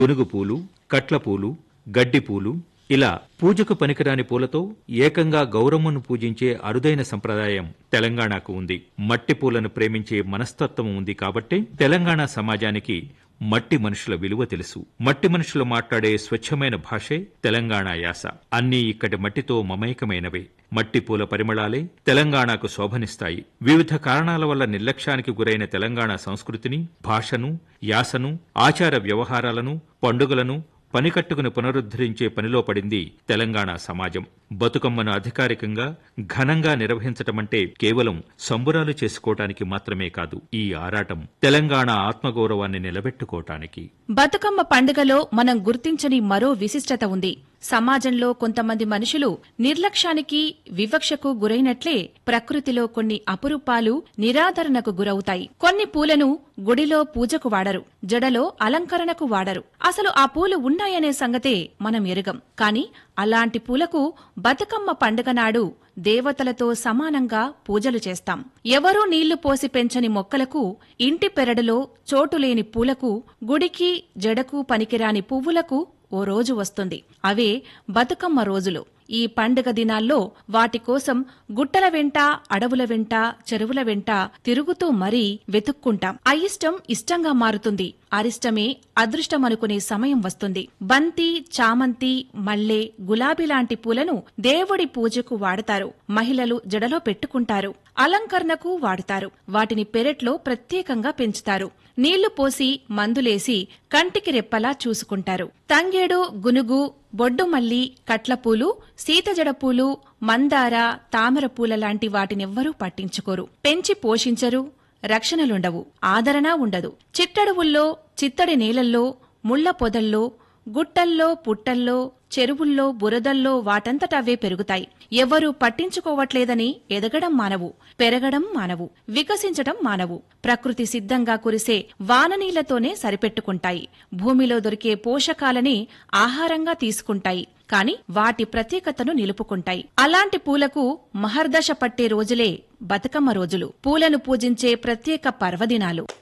పునుగు పూలు కట్ల పూలు గడ్డి పూలు ఇలా పూజకు పనికిరాని పూలతో ఏకంగా గౌరమ్మను పూజించే అరుదైన సంప్రదాయం తెలంగాణకు ఉంది మట్టి పూలను ప్రేమించే మనస్తత్వం ఉంది కాబట్టే తెలంగాణ సమాజానికి మట్టి మనుషుల విలువ తెలుసు మట్టి మనుషులు మాట్లాడే స్వచ్ఛమైన భాషే తెలంగాణ యాస అన్నీ ఇక్కడి మట్టితో మమేకమైనవే మట్టి పూల పరిమళాలే తెలంగాణకు శోభనిస్తాయి వివిధ కారణాల వల్ల నిర్లక్ష్యానికి గురైన తెలంగాణ సంస్కృతిని భాషను యాసను ఆచార వ్యవహారాలను పండుగలను పనికట్టుకుని పునరుద్ధరించే పనిలో పడింది తెలంగాణ సమాజం బతుకమ్మను అధికారికంగా ఘనంగా నిర్వహించటమంటే కేవలం సంబురాలు చేసుకోవటానికి మాత్రమే కాదు ఈ ఆరాటం తెలంగాణ ఆత్మగౌరవాన్ని నిలబెట్టుకోవటానికి బతుకమ్మ పండుగలో మనం గుర్తించని మరో విశిష్టత ఉంది సమాజంలో కొంతమంది మనుషులు నిర్లక్ష్యానికి వివక్షకు గురైనట్లే ప్రకృతిలో కొన్ని అపురూపాలు నిరాదరణకు గురవుతాయి కొన్ని పూలను గుడిలో పూజకు వాడరు జడలో అలంకరణకు వాడరు అసలు ఆ పూలు ఉన్నాయనే సంగతే మనం ఎరుగం కాని అలాంటి పూలకు బతుకమ్మ పండుగ నాడు దేవతలతో సమానంగా పూజలు చేస్తాం ఎవరూ నీళ్లు పోసి పెంచని మొక్కలకు ఇంటి పెరడులో చోటులేని పూలకు గుడికి జడకు పనికిరాని పువ్వులకు ఓ రోజు వస్తుంది అవే బతుకమ్మ రోజులు ఈ పండుగ దినాల్లో వాటి కోసం గుట్టల వెంట అడవుల వెంట చెరువుల వెంట తిరుగుతూ మరీ వెతుక్కుంటాం అయిష్టం ఇష్టంగా మారుతుంది అరిష్టమే అదృష్టమనుకునే సమయం వస్తుంది బంతి చామంతి మల్లె గులాబీ లాంటి పూలను దేవుడి పూజకు వాడతారు మహిళలు జడలో పెట్టుకుంటారు అలంకరణకు వాడుతారు వాటిని పెరట్లో ప్రత్యేకంగా పెంచుతారు నీళ్లు పోసి మందులేసి కంటికి రెప్పలా చూసుకుంటారు తంగేడు గునుగు బొడ్డుమల్లి కట్లపూలు సీతజడపూలు మందార తామర పూల లాంటి వాటినెవ్వరూ పట్టించుకోరు పెంచి పోషించరు రక్షణలుండవు ఆదరణ ఉండదు చిట్టడువుల్లో చిత్తడి నేలల్లో ముళ్ల పొదల్లో గుట్టల్లో పుట్టల్లో చెరువుల్లో బురదల్లో వాటంతటవే పెరుగుతాయి ఎవరూ పట్టించుకోవట్లేదని ఎదగడం మానవు పెరగడం మానవు వికసించడం మానవు ప్రకృతి సిద్ధంగా కురిసే వాననీళ్లతోనే సరిపెట్టుకుంటాయి భూమిలో దొరికే పోషకాలని ఆహారంగా తీసుకుంటాయి కాని వాటి ప్రత్యేకతను నిలుపుకుంటాయి అలాంటి పూలకు మహర్దశ పట్టే రోజులే బతుకమ్మ రోజులు పూలను పూజించే ప్రత్యేక పర్వదినాలు